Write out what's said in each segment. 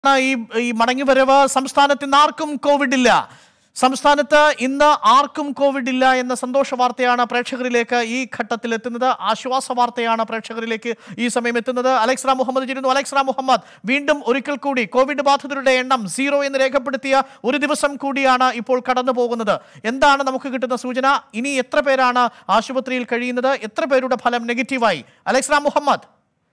ഈ ഈ മടങ്ങിവരവ് സംസ്ഥാനത്ത് ഇന്ന് ആർക്കും കോവിഡ് ഇല്ല സംസ്ഥാനത്ത് ഇന്ന് ആർക്കും കോവിഡ് ഇല്ല എന്ന സന്തോഷ വാർത്തയാണ് പ്രേക്ഷകരിലേക്ക് ഈ ഘട്ടത്തിൽ എത്തുന്നത് ആശ്വാസ വാർത്തയാണ് പ്രേക്ഷകരിലേക്ക് ഈ സമയം എത്തുന്നത് അലക്സ് റാം മുഹമ്മദ് ചേരുന്നു അലക്സ് റാം മുഹമ്മദ് വീണ്ടും ഒരിക്കൽ കൂടി കോവിഡ് ബാധിതരുടെ എണ്ണം സീറോ എന്ന് രേഖപ്പെടുത്തിയ ഒരു ദിവസം കൂടിയാണ് ഇപ്പോൾ കടന്നു പോകുന്നത് എന്താണ് നമുക്ക് കിട്ടുന്ന സൂചന ഇനി എത്ര പേരാണ് ആശുപത്രിയിൽ കഴിയുന്നത് എത്ര പേരുടെ ഫലം നെഗറ്റീവായി അലക്സ് റാം മുഹമ്മദ്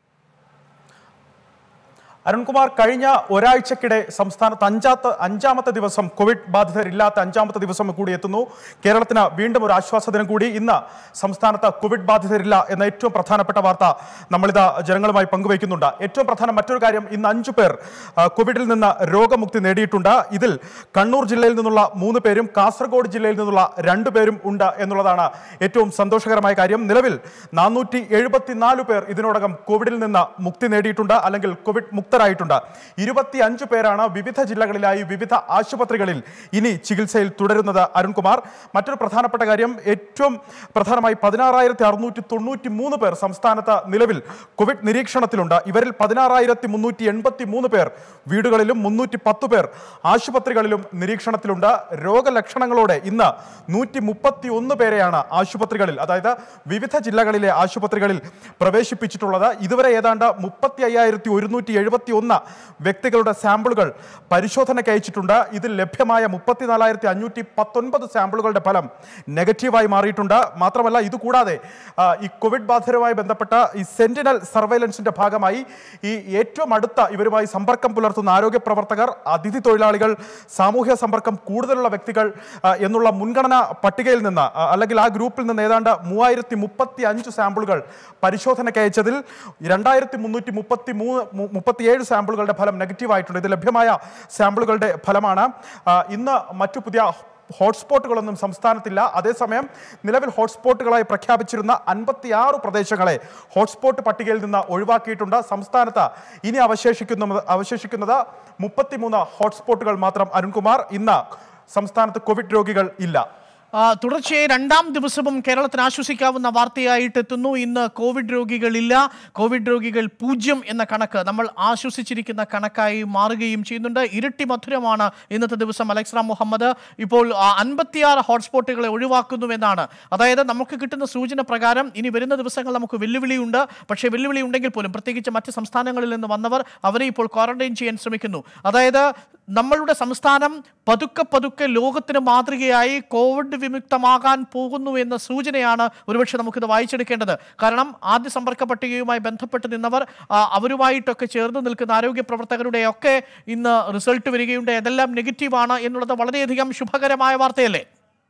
അരുൺകുമാർ കഴിഞ്ഞ ഒരാഴ്ചക്കിടെ സംസ്ഥാനത്ത് അഞ്ചാത്ത അഞ്ചാമത്തെ ദിവസം കോവിഡ് ബാധിതരില്ലാത്ത അഞ്ചാമത്തെ ദിവസം കൂടി എത്തുന്നു കേരളത്തിന് വീണ്ടും ഒരു ആശ്വാസ ദിനം കൂടി ഇന്ന് സംസ്ഥാനത്ത് കോവിഡ് ബാധിതരില്ല എന്ന ഏറ്റവും പ്രധാനപ്പെട്ട വാർത്ത നമ്മളിത് ജനങ്ങളുമായി പങ്കുവയ്ക്കുന്നുണ്ട് ഏറ്റവും പ്രധാനം മറ്റൊരു കാര്യം ഇന്ന് അഞ്ചു പേർ ആ, കോവിഡിൽ നിന്ന് രോഗമുക്തി നേടിയിട്ടുണ്ട് ഇതിൽ കണ്ണൂർ ജില്ലയിൽ നിന്നുള്ള മൂന്ന് പേരും കാസർഗോഡ് ജില്ലയിൽ നിന്നുള്ള രണ്ടു പേരും ഉണ്ട് എന്നുള്ളതാണ് ഏറ്റവും സന്തോഷകരമായ കാര്യം നിലവിൽ നാനൂറ്റി എഴുപത്തിനാല് പേർ ഇതിനോടകം കോവിഡിൽ നിന്ന് മുക്തി നേടിയിട്ടുണ്ട് അല്ലെങ്കിൽ കോവിഡ് മുക്തരായിട്ടുണ്ട് ഇരുപത്തി അഞ്ച് പേരാണ് വിവിധ ജില്ലകളിലായി വിവിധ ആശുപത്രികളിൽ ഇനി ചികിത്സയിൽ തുടരുന്നത് അരുൺകുമാർ മറ്റൊരു പ്രധാനപ്പെട്ട കാര്യം ഏറ്റവും പ്രധാനമായി പതിനാറായിരത്തി അറുന്നൂറ്റി തൊണ്ണൂറ്റി മൂന്ന് പേർ സംസ്ഥാനത്ത് നിലവിൽ കോവിഡ് നിരീക്ഷണത്തിലുണ്ട് ഇവരിൽ പതിനാറായിരത്തി മുന്നൂറ്റി എൺപത്തി മൂന്ന് പേർ വീടുകളിലും മുന്നൂറ്റി പത്ത് പേർ ആശുപത്രികളിലും നിരീക്ഷണത്തിലുണ്ട് രോഗലക്ഷണങ്ങളോടെ ഇന്ന് നൂറ്റി മുപ്പത്തി ഒന്ന് പേരെയാണ് ആശുപത്രികളിൽ അതായത് വിവിധ ജില്ലകളിലെ ആശുപത്രികളിൽ പ്രവേശിപ്പിച്ചിട്ടുള്ളത് ഇതുവരെ ഏതാണ്ട് മുപ്പത്തി അയ്യായിരത്തി ഒരുന്നൂറ്റി എഴുപത്തി ഒന്ന് വ്യക്തികളുടെ സാമ്പിളുകൾ പരിശോധനയ്ക്ക് അയച്ചിട്ടുണ്ട് ഇതിൽ ലഭ്യമായ മുപ്പത്തിനാലായിരത്തി അഞ്ഞൂറ്റി പത്തൊൻപത് സാമ്പിളുകളുടെ ഫലം നെഗറ്റീവായി മാറിയിട്ടുണ്ട് മാത്രമല്ല ഇതുകൂടാതെ ആ, ഈ കോവിഡ് ബാധിതരുമായി ബന്ധപ്പെട്ട ഈ സെന്റിനൽ സർവൈലൻസിന്റെ ഭാഗമായി ഈ ഏറ്റവും അടുത്ത ഇവരുമായി സമ്പർക്കം പുലർത്തുന്ന ആരോഗ്യ പ്രവർത്തകർ അതിഥി തൊഴിലാളികൾ സാമൂഹ്യ സമ്പർക്കം കൂടുതലുള്ള വ്യക്തികൾ ആ, എന്നുള്ള മുൻഗണനാ പട്ടികയിൽ നിന്ന് ആ, അല്ലെങ്കിൽ ആ ഗ്രൂപ്പിൽ നിന്ന് ഏതാണ്ട് മൂവായിരത്തി മുപ്പത്തി അഞ്ച് സാമ്പിളുകൾ പരിശോധനയ്ക്ക് അയച്ചതിൽ രണ്ടായിരത്തി മുന്നൂറ്റി മുപ്പത്തി മൂന്ന് മു- മുപ്പത്തിയേഴ് സാമ്പിളുകളുടെ ഫലം നെഗറ്റീവ് ആയിട്ടുണ്ട് ഇത് ലഭ്യമായ സാമ്പിളുകളുടെ ഫലമാണ് ആ, ഇന്ന് മറ്റു പുതിയ ഹോട്ട്സ്പോട്ടുകളൊന്നും സംസ്ഥാനത്തില്ല അതേസമയം നിലവിൽ ഹോട്ട്സ്പോട്ടുകളായി പ്രഖ്യാപിച്ചിരുന്ന അൻപത്തിയാറ് പ്രദേശങ്ങളെ ഹോട്ട്സ്പോട്ട് പട്ടികയിൽ നിന്ന് ഒഴിവാക്കിയിട്ടുണ്ട് സംസ്ഥാനത്ത് ഇനി അവശേഷിക്കുന്ന അവശേഷിക്കുന്നത് മുപ്പത്തിമൂന്ന് ഹോട്ട്സ്പോട്ടുകൾ മാത്രം അരുൺകുമാർ ഇന്ന് സംസ്ഥാനത്ത് കോവിഡ് രോഗികൾ ഇല്ല ആ, തുടർച്ചയായി രണ്ടാം ദിവസവും കേരളത്തിന് ആശ്വസിക്കാവുന്ന വാർത്തയായിട്ട് എത്തുന്നു ഇന്ന് കോവിഡ് രോഗികളില്ല കോവിഡ് രോഗികൾ പൂജ്യം എന്ന കണക്ക് നമ്മൾ ആശ്വസിച്ചിരിക്കുന്ന കണക്കായി മാറുകയും ചെയ്യുന്നുണ്ട് ഇരട്ടി മധുരമാണ് ഇന്നത്തെ ദിവസം അലക്സ് റാം മുഹമ്മദ് ഇപ്പോൾ ആ, അൻപത്തിയാറ് ഹോട്ട്സ്പോട്ടുകളെ ഒഴിവാക്കുന്നുവെന്നാണ് അതായത് നമുക്ക് കിട്ടുന്ന സൂചന പ്രകാരം ഇനി വരുന്ന ദിവസങ്ങൾ നമുക്ക് വെല്ലുവിളിയുണ്ട് പക്ഷേ വെല്ലുവിളി ഉണ്ടെങ്കിൽ പോലും പ്രത്യേകിച്ച് മറ്റ് സംസ്ഥാനങ്ങളിൽ നിന്ന് വന്നവർ അവരെ ഇപ്പോൾ ക്വാറന്റൈൻ ചെയ്യാൻ ശ്രമിക്കുന്നു അതായത് നമ്മളുടെ സംസ്ഥാനം പതുക്കെ പതുക്കെ ലോകത്തിന് മാതൃകയായി കോവിഡ് വിമുക്തമാകാൻ പോകുന്നു എന്ന സൂചനയാണ് ഒരുപക്ഷെ നമുക്കിത് വായിച്ചെടുക്കേണ്ടത് കാരണം ആദ്യ സമ്പർക്ക പട്ടികയുമായി ബന്ധപ്പെട്ട് നിന്നവർ ആ, അവരുമായിട്ടൊക്കെ ചേർന്ന് നിൽക്കുന്ന ആരോഗ്യ പ്രവർത്തകരുടെ ഒക്കെ ഇന്ന് റിസൾട്ട് വരികയുണ്ട് അതെല്ലാം നെഗറ്റീവാണ് എന്നുള്ളത് വളരെയധികം ശുഭകരമായ വാർത്തയല്ലേ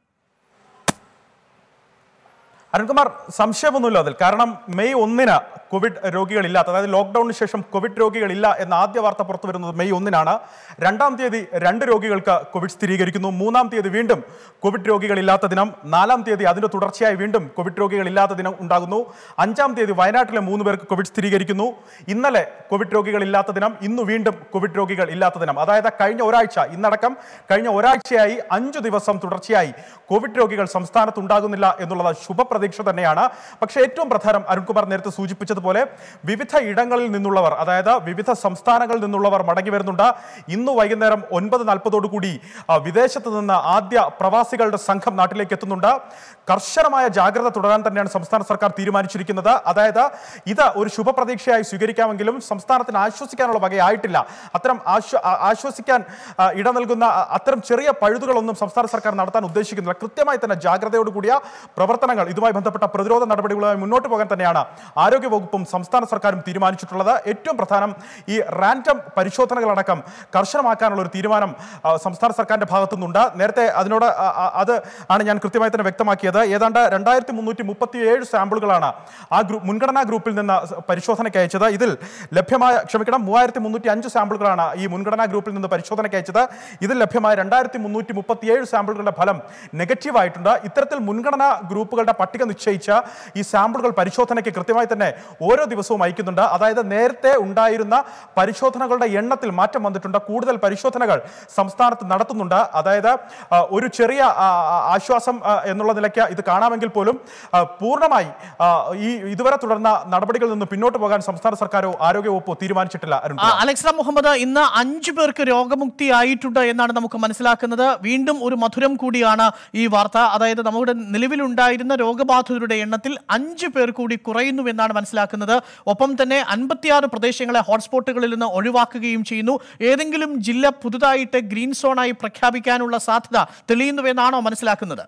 അരുൺകുമാർ സംശയമൊന്നുമില്ല അതിൽ കാരണം മെയ് ഒന്നിന് കോവിഡ് രോഗികളില്ലാത്ത അതായത് ലോക്ക്ഡൌണിന് ശേഷം കോവിഡ് രോഗികളില്ല എന്ന ആദ്യ വാർത്ത പുറത്തു വരുന്നത് മെയ് ഒന്നിനാണ് രണ്ടാം തീയതി രണ്ട് രോഗികൾക്ക് കോവിഡ് സ്ഥിരീകരിക്കുന്നു മൂന്നാം തീയതി വീണ്ടും കോവിഡ് രോഗികളില്ലാത്ത ദിനം നാലാം തീയതി അതിന്റെ തുടർച്ചയായി വീണ്ടും കോവിഡ് രോഗികളില്ലാത്ത ദിനം ഉണ്ടാകുന്നു അഞ്ചാം തീയതി വയനാട്ടിലെ മൂന്ന് പേർക്ക് കോവിഡ് സ്ഥിരീകരിക്കുന്നു ഇന്നലെ കോവിഡ് രോഗികളില്ലാത്ത ദിനം ഇന്ന് വീണ്ടും കോവിഡ് രോഗികൾ ഇല്ലാത്ത ദിനം അതായത് കഴിഞ്ഞ ഒരാഴ്ച ഇന്നടക്കം കഴിഞ്ഞ ഒരാഴ്ചയായി അഞ്ചു ദിവസം തുടർച്ചയായി കോവിഡ് രോഗികൾ സംസ്ഥാനത്ത് ഉണ്ടാകുന്നില്ല എന്നുള്ളത് ശുഭപ്രതീക്ഷ തന്നെയാണ് പക്ഷേ ഏറ്റവും പ്രധാനം അരുൺകുമാർ നേരത്തെ സൂചിപ്പിച്ചതുപോലെ വിവിധ ഇടങ്ങളിൽ നിന്നുള്ളവർ അതായത് വിവിധ സംസ്ഥാനങ്ങളിൽ നിന്നുള്ളവർ മടങ്ങി വരുന്നുണ്ട് ഇന്ന് വൈകുന്നേരം ഒൻപത് നാൽപ്പതോടുകൂടി ആ, വിദേശത്ത് നിന്ന് ആദ്യ പ്രവാസികളുടെ സംഘം നാട്ടിലേക്ക് എത്തുന്നുണ്ട് കർശനമായ ജാഗ്രത തുടരാൻ തന്നെയാണ് സംസ്ഥാന സർക്കാർ തീരുമാനിച്ചിരിക്കുന്നത് അതായത് ഇത് ഒരു ശുഭപ്രതീക്ഷയായി സ്വീകരിക്കാമെങ്കിലും സംസ്ഥാനത്തിന് ആശ്വസിക്കാനുള്ള വകയായിട്ടില്ല അത്തരം ആശ്വ ആ- ആശ്വസിക്കാൻ ആ, ഇട നൽകുന്ന ആ, അത്തരം ചെറിയ പഴുതുകളൊന്നും സംസ്ഥാന സർക്കാർ നടത്താൻ ഉദ്ദേശിക്കുന്നില്ല കൃത്യമായി തന്നെ ജാഗ്രതയോട് കൂടിയ പ്രവർത്തനങ്ങൾ ഇതുമായി ബന്ധപ്പെട്ട പ്രതിരോധ നടപടികളുമായി മുന്നോട്ട് പോകാൻ തന്നെയാണ് ആരോഗ്യ വകുപ്പും സംസ്ഥാന സർക്കാരും തീരുമാനിച്ചിട്ടുള്ളത് ഏറ്റവും പ്രധാനം ഈ റാൻഡം പരിശോധനകളടക്കം കർശനമാക്കാനുള്ള ഒരു തീരുമാനം ആ, സംസ്ഥാന സർക്കാരിന്റെ ഭാഗത്തു നിന്നുണ്ട് നേരത്തെ അതിനോട് ആ, ആ, അത് ആണ് ഞാൻ കൃത്യമായി തന്നെ വ്യക്തമാക്കിയത് ഏതാണ്ട് രണ്ടായിരത്തി മുന്നൂറ്റി മുപ്പത്തി ഏഴ് സാമ്പിളുകളാണ് ആ ഗ്രൂപ്പ് മുൻഗണനാ ഗ്രൂപ്പിൽ നിന്ന് സ- പരിശോധനയ്ക്ക് അയച്ചത് ഇതിൽ ലഭ്യമായ ക്ഷമിക്കണം മൂവായിരത്തി മുന്നൂറ്റി അഞ്ച് സാമ്പിളുകളാണ് ഈ മുൻഗണനാ ഗ്രൂപ്പിൽ നിന്ന് പരിശോധനയ്ക്ക് അയച്ചത് ഇതിൽ ലഭ്യമായ രണ്ടായിരത്തി മുന്നൂറ്റി മുപ്പത്തി ഏഴ് സാമ്പിളുകളുടെ ഫലം നെഗറ്റീവ് ആയിട്ടുണ്ട് ഇത്തരത്തിൽ മുൻഗണനാ ഗ്രൂപ്പുകളുടെ പട്ടിക പട്ടിക നിശ്ചയിച്ച ഈ സാമ്പിളുകൾ പരിശോധനയ്ക്ക് കൃത്യമായി തന്നെ ഓരോ ദിവസവും അയക്കുന്നുണ്ട് അതായത് നേരത്തെ ഉണ്ടായിരുന്ന പരിശോധനകളുടെ എണ്ണത്തിൽ മാറ്റം വന്നിട്ടുണ്ട് കൂടുതൽ പരിശോധനകൾ സംസ്ഥാനത്ത് നടത്തുന്നുണ്ട് അതായത് ആ, ഒരു ചെറിയ ആ, ആ, ആശ്വാസം ആ, എന്നുള്ള നിലയ്ക്ക് ഇത് കാണാമെങ്കിൽ പോലും ആ, പൂർണ്ണമായി ആ, ഈ ഇതുവരെ തുടർന്ന നടപടികളിൽ നിന്ന് പിന്നോട്ട് പോകാൻ സംസ്ഥാന സർക്കാരോ ആരോഗ്യവകുപ്പോ തീരുമാനിച്ചിട്ടില്ല അരുൺ ആ, അലക്സ മുഹമ്മദ് ഇന്ന് അഞ്ചു പേർക്ക് രോഗമുക്തി ആയിട്ടുണ്ട് എന്നാണ് നമുക്ക് മനസ്സിലാക്കുന്നത് വീണ്ടും ഒരു മധുരം കൂടിയാണ് ഈ വാർത്ത അതായത് നമ്മുടെ നിലവിലുണ്ടായിരുന്ന രോഗബാധിതരുടെ എണ്ണത്തിൽ അഞ്ചു പേർ കൂടി കുറയുന്നു എന്നാണ് മനസ്സിലാക്കുന്നത് ഒപ്പം തന്നെ അൻപത്തിയാറ് പ്രദേശങ്ങളെ ഹോട്ട്സ്പോട്ടുകളിൽ നിന്ന് ഒഴിവാക്കുകയും ചെയ്യുന്നു ഏതെങ്കിലും ജില്ല പുതുതായിട്ട് ഗ്രീൻ സോണായി പ്രഖ്യാപിക്കാനുള്ള സാധ്യത തെളിയുന്നുവെന്നാണോ മനസ്സിലാക്കുന്നത്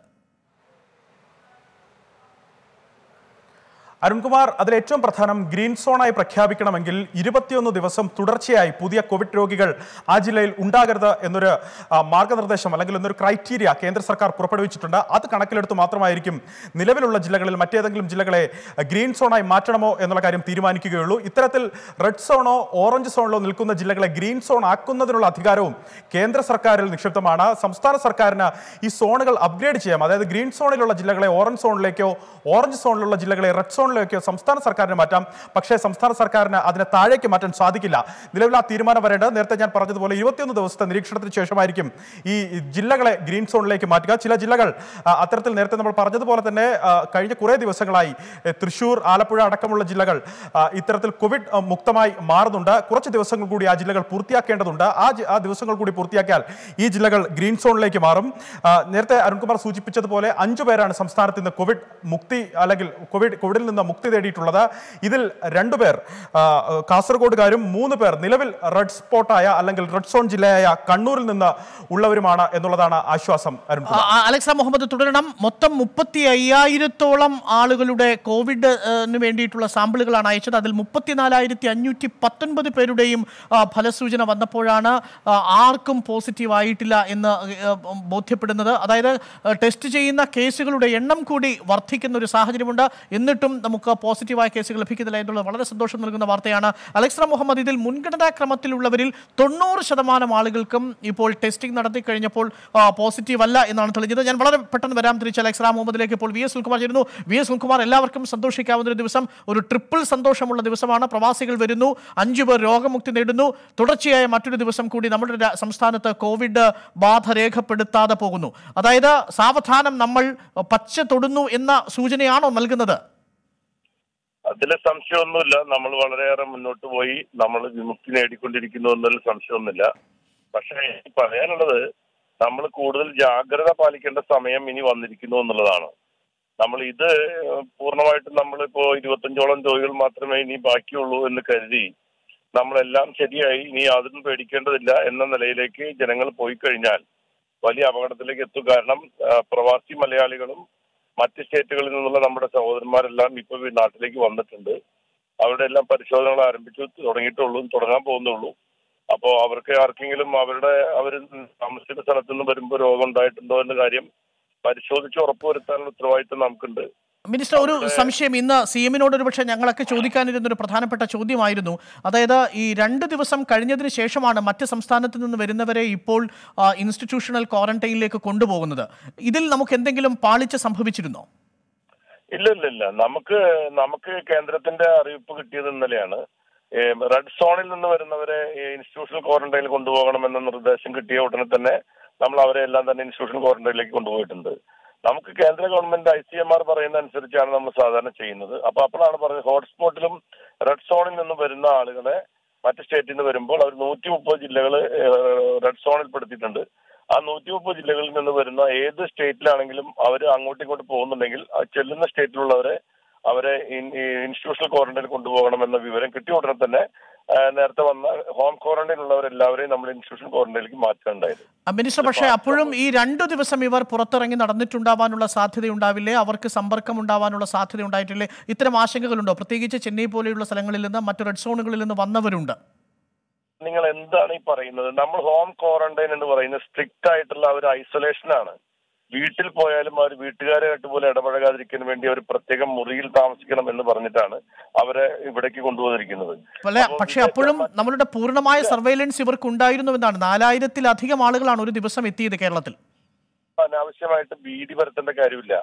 അരുൺകുമാർ അതിൽ ഏറ്റവും പ്രധാനം ഗ്രീൻ സോണായി പ്രഖ്യാപിക്കണമെങ്കിൽ ഇരുപത്തിയൊന്ന് ദിവസം തുടർച്ചയായി പുതിയ കോവിഡ് രോഗികൾ ആ ജില്ലയിൽ ഉണ്ടാകരുത് എന്നൊരു ആ, മാർഗനിർദ്ദേശം അല്ലെങ്കിൽ എന്നൊരു ക്രൈറ്റീരിയ കേന്ദ്ര സർക്കാർ പുറപ്പെടുവിച്ചിട്ടുണ്ട് അത് കണക്കിലെടുത്ത് മാത്രമായിരിക്കും നിലവിലുള്ള ജില്ലകളിൽ മറ്റേതെങ്കിലും ജില്ലകളെ ഗ്രീൻ സോണായി മാറ്റണമോ എന്നുള്ള കാര്യം തീരുമാനിക്കുകയുള്ളൂ ഇത്തരത്തിൽ റെഡ് സോണോ ഓറഞ്ച് സോണിലോ നിൽക്കുന്ന ജില്ലകളെ ഗ്രീൻ സോൺ ആക്കുന്നതിനുള്ള അധികാരവും കേന്ദ്ര സർക്കാരിൽ നിക്ഷിപ്തമാണ് സംസ്ഥാന സർക്കാരിന് ഈ സോണുകൾ അപ്ഗ്രേഡ് ചെയ്യാം അതായത് ഗ്രീൻ സോണിലുള്ള ജില്ലകളെ ഓറഞ്ച് സോണിലേക്കോ ഓറഞ്ച് സോണിലുള്ള ജില്ലകളെ റെഡ് സോണിലേക്കോ സംസ്ഥാന സർക്കാരിന് മാറ്റാം പക്ഷേ സംസ്ഥാന സർക്കാരിന് അതിനെ താഴേക്ക് മാറ്റാൻ സാധിക്കില്ല നിലവിൽ ആ തീരുമാനം വരേണ്ടത് നേരത്തെ ഞാൻ പറഞ്ഞതുപോലെ ഇരുപത്തിയൊന്ന് ദിവസത്തെ നിരീക്ഷണത്തിന് ശേഷമായിരിക്കും ഈ ജില്ലകളെ ഗ്രീൻ സോണിലേക്ക് മാറ്റുക ചില ജില്ലകൾ ആ, അത്തരത്തിൽ നേരത്തെ നമ്മൾ പറഞ്ഞതുപോലെ തന്നെ ആ, കഴിഞ്ഞ കുറേ ദിവസങ്ങളായി എ, തൃശൂർ ആലപ്പുഴ അടക്കമുള്ള ജില്ലകൾ ആ, ഇത്തരത്തിൽ കോവിഡ് ആ, മുക്തമായി മാറുന്നുണ്ട് കുറച്ച് ദിവസങ്ങൾ കൂടി ആ ജില്ലകൾ പൂർത്തിയാക്കേണ്ടതുണ്ട് ആ ജി- ആ ദിവസങ്ങൾ കൂടി പൂർത്തിയാക്കിയാൽ ഈ ജില്ലകൾ ഗ്രീൻ സോണിലേക്ക് മാറും ആ, നേരത്തെ അരുൺകുമാർ സൂചിപ്പിച്ചതുപോലെ അഞ്ചു പേരാണ് സംസ്ഥാനത്ത് ഇന്ന് കോവിഡ് മുക്തി അല്ലെങ്കിൽ കോവിഡ് കോവിഡിൽ നിന്ന് മുക്തി തേടിയിട്ടുള്ളത് ഇതിൽ രണ്ടുപേർ ആ, കാസർഗോഡുകാരും മൂന്ന് പേർ നിലവിൽ റെഡ് സ്പോട്ടായ അല്ലെങ്കിൽ റെഡ് സോൺ ജില്ലയായ കണ്ണൂരിൽ നിന്ന് ഉള്ളവരുമാണ് എന്നുള്ളതാണ് ആശ്വാസം അരുൺകുമാർ ആ, അലക്സ മുഹമ്മദ് തുടരണം മൊത്തം മുപ്പത്തി അയ്യായിരത്തോളം ആളുകളുടെ കോവിഡിന് വേണ്ടിയിട്ടുള്ള സാമ്പിളുകളാണ് അയച്ചത് അതിൽ മുപ്പത്തിനാലായിരത്തി അഞ്ഞൂറ്റി പത്തൊൻപത് പേരുടെയും ആ, ഫലസൂചന വന്നപ്പോഴാണ് ആ, ആർക്കും പോസിറ്റീവ് ആയിട്ടില്ല എന്ന് ആ, ബോധ്യപ്പെടുന്നത് അതായത് ആ, ടെസ്റ്റ് ചെയ്യുന്ന കേസുകളുടെ എണ്ണം കൂടി വർദ്ധിക്കുന്ന ഒരു സാഹചര്യമുണ്ട് എന്നിട്ടും നമുക്ക് പോസിറ്റീവായ കേസുകൾ ലഭിക്കുന്നില്ല എന്നുള്ളത് വളരെ സന്തോഷം നൽകുന്ന വാർത്തയാണ് അലക്സ മുഹമ്മദ് ഇതിൽ മുൻഗണനാ ക്രമത്തിലുള്ളവരിൽ തൊണ്ണൂറ് ശതമാനം ആളുകൾക്കും ഇപ്പോൾ ടെസ്റ്റിംഗ് നടത്തി കഴിഞ്ഞപ്പോൾ പോസിറ്റീവ് അല്ല എന്നാണ് തെളിഞ്ഞത് ഞാൻ വളരെ പെട്ടെന്ന് വരാം തിരിച്ച് അലക്സ മുഹമ്മദിലേക്ക് ഇപ്പോൾ വി എസ് സുൽകുമാർ ചേരുന്നു വി എസ് സുൽകുമാർ എല്ലാവർക്കും സന്തോഷിക്കാവുന്ന ഒരു ദിവസം ഒരു ട്രിപ്പിൾ സന്തോഷമുള്ള ദിവസമാണ് പ്രവാസികൾ വരുന്നു അഞ്ചു പേർ രോഗമുക്തി നേടുന്നു തുടർച്ചയായ മറ്റൊരു ദിവസം കൂടി നമ്മുടെ രാ- സംസ്ഥാനത്ത് കോവിഡ് ബാധ രേഖപ്പെടുത്താതെ പോകുന്നു അതായത് സാവധാനം നമ്മൾ പച്ച തൊടുന്നു എന്ന സൂചനയാണോ നൽകുന്നത് അതിൽ സംശയമൊന്നുമില്ല നമ്മൾ വളരെയേറെ മുന്നോട്ട് പോയി നമ്മൾ വിമുക്തി നേടിക്കൊണ്ടിരിക്കുന്നു എന്നതിൽ സംശയമൊന്നുമില്ല പക്ഷേ എനിക്ക് പറയാനുള്ളത് നമ്മൾ കൂടുതൽ ജാഗ്രത പാലിക്കേണ്ട സമയം ഇനി വന്നിരിക്കുന്നു എന്നുള്ളതാണ് നമ്മൾ ഇത് പൂർണ്ണമായിട്ടും നമ്മളിപ്പോ ഇരുപത്തഞ്ചോളം രോഗികൾ മാത്രമേ ഇനി ബാക്കിയുള്ളൂ എന്ന് കരുതി നമ്മളെല്ലാം ശരിയായി ഇനി യാതൊന്നും പേടിക്കേണ്ടതില്ല എന്ന നിലയിലേക്ക് ജനങ്ങൾ പോയി കഴിഞ്ഞാൽ വലിയ അപകടത്തിലേക്ക് എത്തും കാരണം ആ, പ്രവാസി മലയാളികളും മറ്റ് സ്റ്റേറ്റുകളിൽ നിന്നുള്ള നമ്മുടെ സഹോദരന്മാരെല്ലാം ഇപ്പൊ ഈ നാട്ടിലേക്ക് വന്നിട്ടുണ്ട് അവരുടെ എല്ലാം പരിശോധനകൾ ആരംഭിച്ചു തുടങ്ങിയിട്ടുള്ളൂ തുടങ്ങാൻ പോകുന്നുള്ളൂ അപ്പോൾ അവർക്ക് ആർക്കെങ്കിലും അവരുടെ അവർ താമസിക്കുന്ന സ്ഥലത്ത് നിന്ന് വരുമ്പോൾ രോഗം ഉണ്ടായിട്ടുണ്ടോ എന്ന കാര്യം പരിശോധിച്ച് ഉറപ്പുവരുത്താനുള്ള ഉത്തരവാദിത്തം നമുക്കുണ്ട് മിനിസ്റ്റർ ഒരു സംശയം ഇന്ന് സി എമ്മിനോട് ഒരു പക്ഷേ ഞങ്ങളൊക്കെ ചോദിക്കാനിരുന്ന ഒരു പ്രധാനപ്പെട്ട ചോദ്യമായിരുന്നു അതായത് ഈ രണ്ട് ദിവസം കഴിഞ്ഞതിന് ശേഷമാണ് മറ്റ് സംസ്ഥാനത്ത് നിന്ന് വരുന്നവരെ ഇപ്പോൾ ആ, ഇൻസ്റ്റിറ്റ്യൂഷണൽ ക്വാറന്റൈനിലേക്ക് കൊണ്ടുപോകുന്നത് ഇതിൽ നമുക്ക് എന്തെങ്കിലും പാളിച്ച സംഭവിച്ചിരുന്നോ ഇല്ല ഇല്ല ഇല്ല നമുക്ക് നമുക്ക് കേന്ദ്രത്തിന്റെ അറിയിപ്പ് കിട്ടിയത് ഇന്നലെയാണ് ഏം, റെഡ് സോണിൽ നിന്ന് വരുന്നവരെ ഈ ഇൻസ്റ്റിറ്റ്യൂഷണൽ ക്വാറന്റൈനിൽ കൊണ്ടുപോകണമെന്ന നിർദ്ദേശം കിട്ടിയ ഉടനെ തന്നെ നമ്മൾ അവരെ എല്ലാം തന്നെ ഇൻസ്റ്റിറ്റ്യൂഷണൽ ക്വാറന്റൈനിലേക്ക് കൊണ്ടുപോയിട്ടുണ്ട് നമുക്ക് കേന്ദ്ര government I C M R പറയുന്ന അനുസരിച്ചാണ് നമ്മൾ സാധാരണ ചെയ്യുന്നത് അപ്പൊ അപ്പോഴാണ് പറഞ്ഞത് ഹോട്ട്സ്പോട്ടിലും റെഡ് സോണിൽ നിന്ന് വരുന്ന ആളുകളെ മറ്റ് സ്റ്റേറ്റിൽ നിന്ന് വരുമ്പോൾ അവർ നൂറ്റി മുപ്പത് ജില്ലകൾ റെഡ് സോണിൽ പെടുത്തിയിട്ടുണ്ട് ആ നൂറ്റി മുപ്പത് ജില്ലകളിൽ നിന്ന് വരുന്ന ഏത് സ്റ്റേറ്റിലാണെങ്കിലും അവർ അങ്ങോട്ടും ഇങ്ങോട്ടും പോകുന്നുണ്ടെങ്കിൽ ആ ചെല്ലുന്ന സ്റ്റേറ്റിലുള്ളവരെ അവരെ ഇൻ- ഈ ഇൻസ്റ്റിറ്റ്യൂഷണൽ ക്വാറന്റൈനിൽ കൊണ്ടുപോകണമെന്ന വിവരം കിട്ടിയ ഉടനെ തന്നെ ആ, നേരത്തെ വന്ന ഹോം ക്വാറന്റൈൻ ഉള്ളവരെല്ലാവരെയും നമ്മൾ ഇൻസ്റ്റിറ്റ്യൂഷണൽ ക്വാറന്റൈനിലേക്ക് മാറ്റുകയുണ്ടായത് ആ, മിനിസ്റ്റർ പക്ഷേ അപ്പോഴും ഈ രണ്ടു ദിവസം ഇവർ പുറത്തിറങ്ങി നടന്നിട്ടുണ്ടാവാനുള്ള സാധ്യതയുണ്ടാവില്ലേ അവർക്ക് സമ്പർക്കം ഉണ്ടാവാനുള്ള സാധ്യത ഉണ്ടായിട്ടില്ലേ ഇത്തരം ആശങ്കകളുണ്ടോ പ്രത്യേകിച്ച് ചെന്നൈ പോലെയുള്ള സ്ഥലങ്ങളിൽ നിന്ന് മറ്റു റെഡ് സോണുകളിൽ നിന്ന് വന്നവരുണ്ട് നിങ്ങൾ എന്താണ് ഈ പറയുന്നത് നമ്മൾ ഹോം ക്വാറന്റൈൻ എന്ന് പറയുന്നത് സ്ട്രിക്റ്റ് ആയിട്ടുള്ള ഒരു ഐസൊലേഷൻ ആണ് വീട്ടിൽ പോയാലും അവർ വീട്ടുകാരായിട്ട് പോലും ഇടപഴകാതിരിക്കാൻ വേണ്ടി അവർ പ്രത്യേകം മുറിയിൽ താമസിക്കണം എന്ന് പറഞ്ഞിട്ടാണ് അവരെ ഇവിടേക്ക് കൊണ്ടുവന്നിരിക്കുന്നത് അല്ല അപ്പോൾ പക്ഷെ അപ്പോഴും നമ്മളുടെ പൂർണ്ണമായ സർവൈലൻസ് ഇവർക്ക് ഉണ്ടായിരുന്നു എന്നാണ് നാലായിരത്തിലധികം ആളുകളാണ് ഒരു ദിവസം എത്തിയത് കേരളത്തിൽ അനാവശ്യമായിട്ട് ഭീതി പരത്തേണ്ട കാര്യമില്ല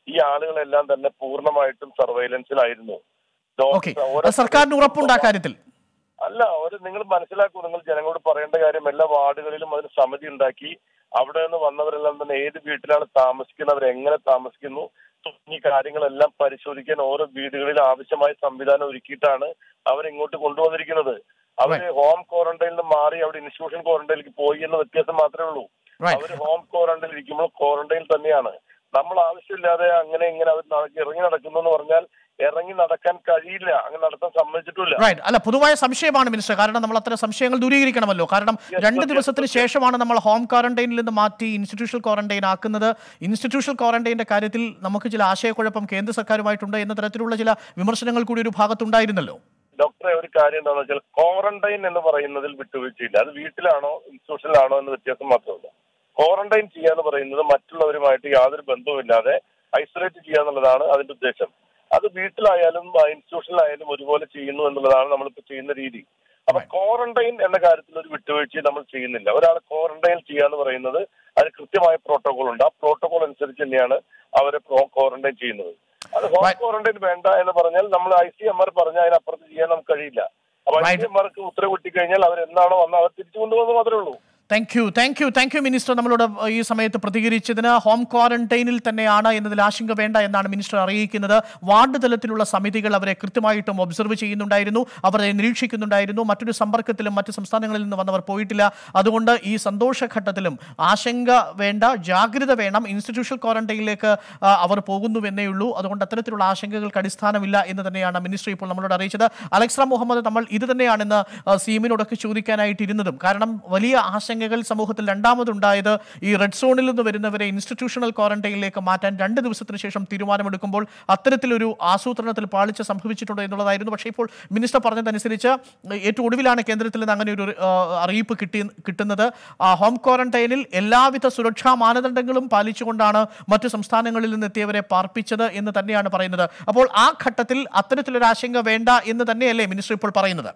ഈ ആളുകളെല്ലാം തന്നെ പൂർണ്ണമായിട്ടും സർവൈലൻസിലായിരുന്നു ഓക്കെ സർക്കാരിന് ഉറപ്പുണ്ട് ആ കാര്യത്തിൽ അല്ല ഒരു നിങ്ങൾ മനസ്സിലാക്കൂ നിങ്ങൾ ജനങ്ങളോട് പറയേണ്ട കാര്യം എല്ലാ വാർഡുകളിലും അതിന് സമിതി ഉണ്ടാക്കി അവിടെ നിന്ന് വന്നവരെല്ലാം തന്നെ ഏത് വീട്ടിലാണ് താമസിക്കുന്നവർ എങ്ങനെ താമസിക്കുന്നു തുടങ്ങിയ കാര്യങ്ങളെല്ലാം പരിശോധിക്കാൻ ഓരോ വീടുകളിൽ ആവശ്യമായ സംവിധാനം ഒരുക്കിയിട്ടാണ് അവരിങ്ങോട്ട് കൊണ്ടുവന്നിരിക്കുന്നത് അവര് ഹോം ക്വാറന്റൈനിൽ നിന്ന് മാറി അവിടെ ഇൻസ്റ്റിറ്റ്യൂഷൻ ക്വാറന്റൈനിലേക്ക് പോയി എന്ന വ്യത്യാസം മാത്രമേ ഉള്ളൂ Right. അവർ ഹോം ക്വാറന്റൈനിൽ ഇരിക്കുമ്പോൾ ക്വാറന്റൈൻ തന്നെയാണ് നമ്മൾ ആവശ്യമില്ലാതെ അങ്ങനെ ഇങ്ങനെ അവർ നട- ഇറങ്ങി നടക്കുന്നു എന്ന് പറഞ്ഞാൽ ഇറങ്ങി നടക്കാൻ കഴിയില്ല അങ്ങനെ നടത്താൻ സമ്മതിച്ചിട്ടില്ല റൈറ്റ് അല്ല പൊതുവായ സംശയമാണ് മിനിസ്റ്റർ കാരണം നമ്മൾ അത്തരം സംശയങ്ങൾ ദൂരീകരിക്കണമല്ലോ കാരണം രണ്ട് yes, ദിവസത്തിന് yes. ശേഷമാണ് നമ്മൾ ഹോം ക്വാറന്റൈനിൽ നിന്ന് മാറ്റി ഇൻസ്റ്റിറ്റ്യൂഷണൽ ക്വാറന്റൈൻ ആക്കുന്നത് ഇൻസ്റ്റിറ്റ്യൂഷണൽ ക്വാറന്റൈൻ്റെ കാര്യത്തിൽ നമുക്ക് ചില ആശയക്കുഴപ്പം കേന്ദ്ര സർക്കാരുമായിട്ടുണ്ട് എന്ന തരത്തിലുള്ള ചില വിമർശനങ്ങൾ കൂടി ഒരു ഭാഗത്തുണ്ടായിരുന്നല്ലോ ഡോക്ടറെ ഒരു കാര്യം എന്താണെന്ന് വെച്ചാൽ ക്വാറന്റൈൻ എന്ന് പറയുന്നതിൽ വിട്ടുവീഴ്ചയില്ല അത് വീട്ടിലാണോ ഇൻസ്റ്റിറ്റ്യൂഷനിലാണോ എന്ന വ്യത്യാസം മാത്രമല്ല ക്വാറന്റൈൻ ചെയ്യാന്ന് പറയുന്നത് മറ്റുള്ളവരുമായിട്ട് യാതൊരു ബന്ധവുമില്ലാതെ ഐസൊലേറ്റ് ചെയ്യുക എന്നുള്ളതാണ് അതിന്റെ ഉദ്ദേശം അത് വീട്ടിലായാലും ആ, ഇൻസ്റ്റിറ്റ്യൂഷനിലായാലും ഒരുപോലെ ചെയ്യുന്നു എന്നുള്ളതാണ് നമ്മളിപ്പോ ചെയ്യുന്ന രീതി അപ്പൊ ക്വാറന്റൈൻ എന്ന കാര്യത്തിൽ ഒരു വിട്ടുവീഴ്ച നമ്മൾ ചെയ്യുന്നില്ല ഒരാളെ ക്വാറന്റൈൻ ചെയ്യാന്ന് പറയുന്നത് അതിന് കൃത്യമായ പ്രോട്ടോകോൾ ഉണ്ട് ആ പ്രോട്ടോകോൾ അനുസരിച്ച് തന്നെയാണ് അവരെ ക്വാറന്റൈൻ ചെയ്യുന്നത് അത് ഹോം Right. ക്വാറന്റൈൻ വേണ്ട എന്ന് പറഞ്ഞാൽ നമ്മൾ ഐ സി എം ആർ പറഞ്ഞാൽ അതിനപ്പുറത്ത് ചെയ്യാൻ നമുക്ക് കഴിയില്ല അപ്പൊ ഐ Right. സി എം ആർക്ക് ഉത്തരവ് കിട്ടിക്കഴിഞ്ഞാൽ അവർ എന്നാണോ വന്ന് അവർ തിരിച്ചു കൊണ്ടുപോകുന്നത് മാത്രമേ ഉള്ളൂ thank you thank you thank you minister നമ്മളോട് ഈ സമയത്ത് പ്രതികരിച്ചതിന് ഹോം ക്വാറന്റൈനിൽ തന്നെയാണ് എന്നതിൽ ആശങ്ക വേണ്ട എന്നാണ് മിനിസ്റ്റർ അറിയിക്കുന്നത് വാർഡ് തലത്തിലുള്ള സമിതികൾ അവരെ കൃത്യമായിട്ടും ഒബ്സർവ് ചെയ്യുന്നുണ്ടായിരുന്നു അവരെ നിരീക്ഷിക്കുന്നുണ്ടായിരുന്നു മറ്റൊരു സമ്പർക്കത്തിലും മറ്റ് സംസ്ഥാനങ്ങളിൽ നിന്ന് വന്നവർ പോയിട്ടില്ല അതുകൊണ്ട് ഈ സന്തോഷഘട്ടത്തിലും ആശങ്ക വേണ്ട ജാഗ്രത വേണം ഇൻസ്റ്റിറ്റ്യൂഷണൽ ക്വാറന്റൈനിലേക്ക് ആ, അവർ പോകുന്നുവെന്നേ ഉള്ളൂ അതുകൊണ്ട് അത്തരത്തിലുള്ള ആശങ്കകൾക്ക് അടിസ്ഥാനമില്ല എന്ന് തന്നെയാണ് മിനിസ്റ്റർ ഇപ്പോൾ നമ്മളോട് അറിയിച്ചത് അലക്സ്ര മുഹമ്മദ് നമ്മൾ ഇത് തന്നെയാണെന്ന് സിഎമ്മിനോടൊക്കെ ചോദിക്കാനായിട്ടിരുന്നതും കാരണം വലിയ ആശങ്കകൾ സമൂഹത്തിൽ രണ്ടാമതുണ്ടായത് ഈ റെഡ് സോണിൽ നിന്ന് വരുന്നവരെ ഇൻസ്റ്റിറ്റ്യൂഷണൽ ക്വാറന്റൈനിലേക്ക് മാറ്റാൻ രണ്ട് ദിവസത്തിന് ശേഷം തീരുമാനമെടുക്കുമ്പോൾ അത്തരത്തിലൊരു ആസൂത്രണത്തിൽ പാളിച്ച സംഭവിച്ചിട്ടുണ്ടോ എന്നുള്ളതായിരുന്നു പക്ഷേ ഇപ്പോൾ മിനിസ്റ്റർ പറഞ്ഞതനുസരിച്ച് ഏറ്റവും ഒടുവിലാണ് കേന്ദ്രത്തിൽ നിന്ന് അങ്ങനെ ഒരു ആ, അറിയിപ്പ് കിട്ടി കിട്ടുന്നത് ആ, ഹോം ക്വാറന്റൈനിൽ എല്ലാവിധ സുരക്ഷാ മാനദണ്ഡങ്ങളും പാലിച്ചുകൊണ്ടാണ് മറ്റു സംസ്ഥാനങ്ങളിൽ നിന്ന് എത്തിയവരെ പാർപ്പിച്ചത് എന്ന് തന്നെയാണ് പറയുന്നത് അപ്പോൾ ആ ഘട്ടത്തിൽ അത്തരത്തിലൊരു ആശങ്ക വേണ്ട എന്ന് തന്നെയല്ലേ മിനിസ്റ്റർ ഇപ്പോൾ പറയുന്നത്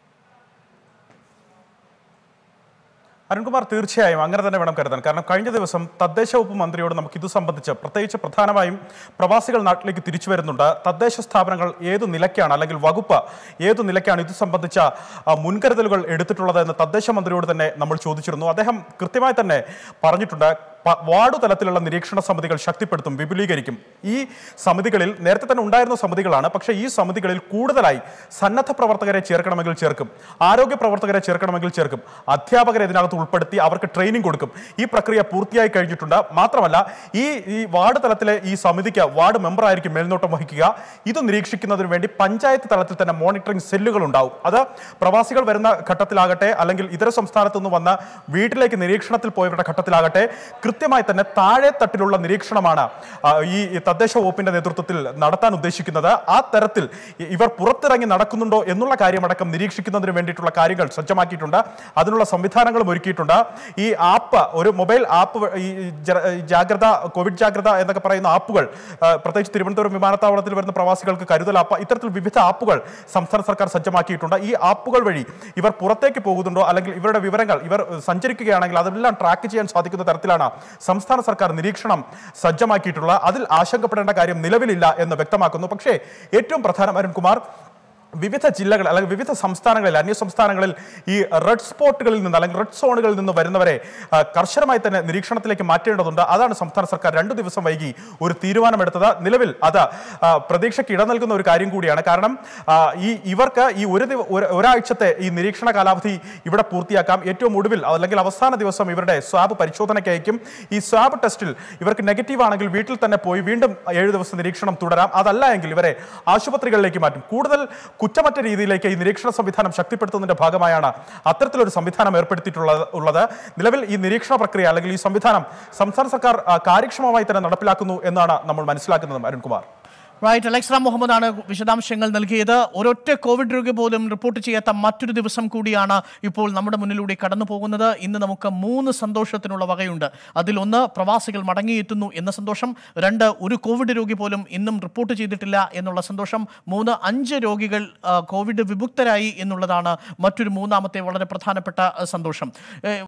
അരുൺകുമാർ തീർച്ചയായും അങ്ങനെ തന്നെ വേണം കരുതാൻ കാരണം കഴിഞ്ഞ ദിവസം തദ്ദേശ വകുപ്പ് മന്ത്രിയോട് നമുക്ക് ഇത് സംബന്ധിച്ച് പ്രത്യേകിച്ച് പ്രധാനമായും പ്രവാസികൾ നാട്ടിലേക്ക് തിരിച്ചു വരുന്നുണ്ട് തദ്ദേശ സ്ഥാപനങ്ങൾ ഏതു നിലയ്ക്കാണ് അല്ലെങ്കിൽ വകുപ്പ് ഏതു നിലയ്ക്കാണ് ഇത് സംബന്ധിച്ച ആ, മുൻകരുതലുകൾ എടുത്തിട്ടുള്ളത് എന്ന് തദ്ദേശ മന്ത്രിയോട് തന്നെ നമ്മൾ ചോദിച്ചിരുന്നു അദ്ദേഹം കൃത്യമായി തന്നെ പറഞ്ഞിട്ടുണ്ട് പ- വാർഡ് തലത്തിലുള്ള നിരീക്ഷണ സമിതികൾ ശക്തിപ്പെടുത്തും വിപുലീകരിക്കും ഈ സമിതികളിൽ നേരത്തെ തന്നെ ഉണ്ടായിരുന്ന സമിതികളാണ് പക്ഷേ ഈ സമിതികളിൽ കൂടുതലായി സന്നദ്ധ പ്രവർത്തകരെ ചേർക്കണമെങ്കിൽ ചേർക്കും ആരോഗ്യ പ്രവർത്തകരെ ചേർക്കണമെങ്കിൽ ചേർക്കും അധ്യാപകരെ ഇതിനകത്ത് ഉൾപ്പെടുത്തി അവർക്ക് ട്രെയിനിങ് കൊടുക്കും ഈ പ്രക്രിയ പൂർത്തിയായി കഴിഞ്ഞിട്ടുണ്ട് മാത്രമല്ല ഈ ഈ വാർഡ് തലത്തിലെ ഈ സമിതിക്ക് വാർഡ് മെമ്പർ ആയിരിക്കും മേൽനോട്ടം വഹിക്കുക ഇത് നിരീക്ഷിക്കുന്നതിന് വേണ്ടി പഞ്ചായത്ത് തലത്തിൽ തന്നെ മോണിറ്ററിംഗ് സെല്ലുകൾ ഉണ്ടാവും അത് പ്രവാസികൾ വരുന്ന ഘട്ടത്തിലാകട്ടെ അല്ലെങ്കിൽ ഇതര സംസ്ഥാനത്തു നിന്ന് വന്ന വീട്ടിലേക്ക് നിരീക്ഷണത്തിൽ പോയവരുടെ ഘട്ടത്തിലാകട്ടെ കൃത്യമായി തന്നെ താഴെ തട്ടിലുള്ള നിരീക്ഷണമാണ് ആ, ഈ ഈ തദ്ദേശ വകുപ്പിന്റെ നേതൃത്വത്തിൽ നടത്താൻ ഉദ്ദേശിക്കുന്നത് ആ തരത്തിൽ ഇ- ഇവർ പുറത്തിറങ്ങി നടക്കുന്നുണ്ടോ എന്നുള്ള കാര്യമടക്കം നിരീക്ഷിക്കുന്നതിന് വേണ്ടിയിട്ടുള്ള കാര്യങ്ങൾ സജ്ജമാക്കിയിട്ടുണ്ട് അതിനുള്ള സംവിധാനങ്ങളും ഒരുക്കിയിട്ടുണ്ട് ഈ ആപ്പ് ഒരു മൊബൈൽ ആപ്പ് വ- ഈ ഈ ജ- ഈ ജാഗ്രത കോവിഡ് ജാഗ്രത എന്നൊക്കെ പറയുന്ന ആപ്പുകൾ ആ, പ്രത്യേകിച്ച് തിരുവനന്തപുരം വിമാനത്താവളത്തിൽ വരുന്ന പ്രവാസികൾക്ക് കരുതൽ ആപ്പ് ഇത്തരത്തിൽ വിവിധ ആപ്പുകൾ സംസ്ഥാന സർക്കാർ സജ്ജമാക്കിയിട്ടുണ്ട് ഈ ആപ്പുകൾ വഴി ഇവർ പുറത്തേക്ക് പോകുന്നുണ്ടോ അല്ലെങ്കിൽ ഇവരുടെ വിവരങ്ങൾ ഇവർ സഞ്ചരിക്കുകയാണെങ്കിൽ അതെല്ലാം ട്രാക്ക് ചെയ്യാൻ സാധിക്കുന്ന തരത്തിലാണ് സംസ്ഥാന സർക്കാർ നിരീക്ഷണം സജ്ജമാക്കിയിട്ടുള്ളത് അതിൽ ആശങ്കപ്പെടേണ്ട കാര്യം നിലവിലില്ല എന്ന് വ്യക്തമാക്കുന്നു പക്ഷേ ഏറ്റവും പ്രധാനം അരുൺകുമാർ വിവിധ ജില്ലകൾ അല്ലെങ്കിൽ വിവിധ സംസ്ഥാനങ്ങളിൽ അന്യ സംസ്ഥാനങ്ങളിൽ ഈ റെഡ് സ്പോട്ടുകളിൽ നിന്ന് അല്ലെങ്കിൽ റെഡ് സോണുകളിൽ നിന്ന് വരുന്നവരെ ആ, കർശനമായി തന്നെ നിരീക്ഷണത്തിലേക്ക് മാറ്റേണ്ടതുണ്ട് അതാണ് സംസ്ഥാന സർക്കാർ രണ്ടു ദിവസം വൈകി ഒരു തീരുമാനമെടുത്തത് നിലവിൽ അത് ആ, പ്രതീക്ഷയ്ക്ക് ഇട നൽകുന്ന ഒരു കാര്യം കൂടിയാണ് കാരണം ആ, ഈ ഇവർക്ക് ഈ ഒരു ദിവ- ഒരു- ഒരാഴ്ചത്തെ ഈ നിരീക്ഷണ കാലാവധി ഇവിടെ പൂർത്തിയാക്കാം ഏറ്റവും ഒടുവിൽ അല്ലെങ്കിൽ അവസാന ദിവസം ഇവരുടെ സ്വാബ് പരിശോധനയ്ക്ക് അയക്കും ഈ സ്വാബ് ടെസ്റ്റിൽ ഇവർക്ക് നെഗറ്റീവ് ആണെങ്കിൽ വീട്ടിൽ തന്നെ പോയി വീണ്ടും ഏഴ് ദിവസം നിരീക്ഷണം തുടരാം അതല്ല എങ്കിൽ ഇവരെ ആശുപത്രികളിലേക്ക് മാറ്റും കൂടുതൽ കുറ്റമറ്റ രീതിയിലേക്ക് ഈ നിരീക്ഷണ സംവിധാനം ശക്തിപ്പെടുത്തുന്നതിന്റെ ഭാഗമായാണ് അത്തരത്തിലൊരു സംവിധാനം ഏർപ്പെടുത്തിയിട്ടുള്ളത് ഉള്ളത് നിലവിൽ ഈ നിരീക്ഷണ പ്രക്രിയ അല്ലെങ്കിൽ ഈ സംവിധാനം സംസ്ഥാന സർക്കാർ ആ, കാര്യക്ഷമമായി തന്നെ നടപ്പിലാക്കുന്നു എന്നാണ് നമ്മൾ മനസ്സിലാക്കുന്നത് അരുൺകുമാർ റൈറ്റ് അലക്സ്ര മുഹമ്മദ് ആണ് വിശദാംശങ്ങൾ നൽകിയത് ഒരൊറ്റ കോവിഡ് രോഗി പോലും റിപ്പോർട്ട് ചെയ്യാത്ത മറ്റൊരു ദിവസം കൂടിയാണ് ഇപ്പോൾ നമ്മുടെ മുന്നിലൂടെ കടന്നു പോകുന്നത് ഇന്ന് നമുക്ക് മൂന്ന് സന്തോഷത്തിനുള്ള വകയുണ്ട് അതിലൊന്ന് പ്രവാസികൾ മടങ്ങിയെത്തുന്നു എന്ന സന്തോഷം രണ്ട് ഒരു കോവിഡ് രോഗി പോലും ഇന്നും റിപ്പോർട്ട് ചെയ്തിട്ടില്ല എന്നുള്ള സന്തോഷം മൂന്ന് അഞ്ച് രോഗികൾ ആ, കോവിഡ് വിമുക്തരായി എന്നുള്ളതാണ് മറ്റൊരു മൂന്നാമത്തെ വളരെ പ്രധാനപ്പെട്ട ആ, സന്തോഷം ഏ,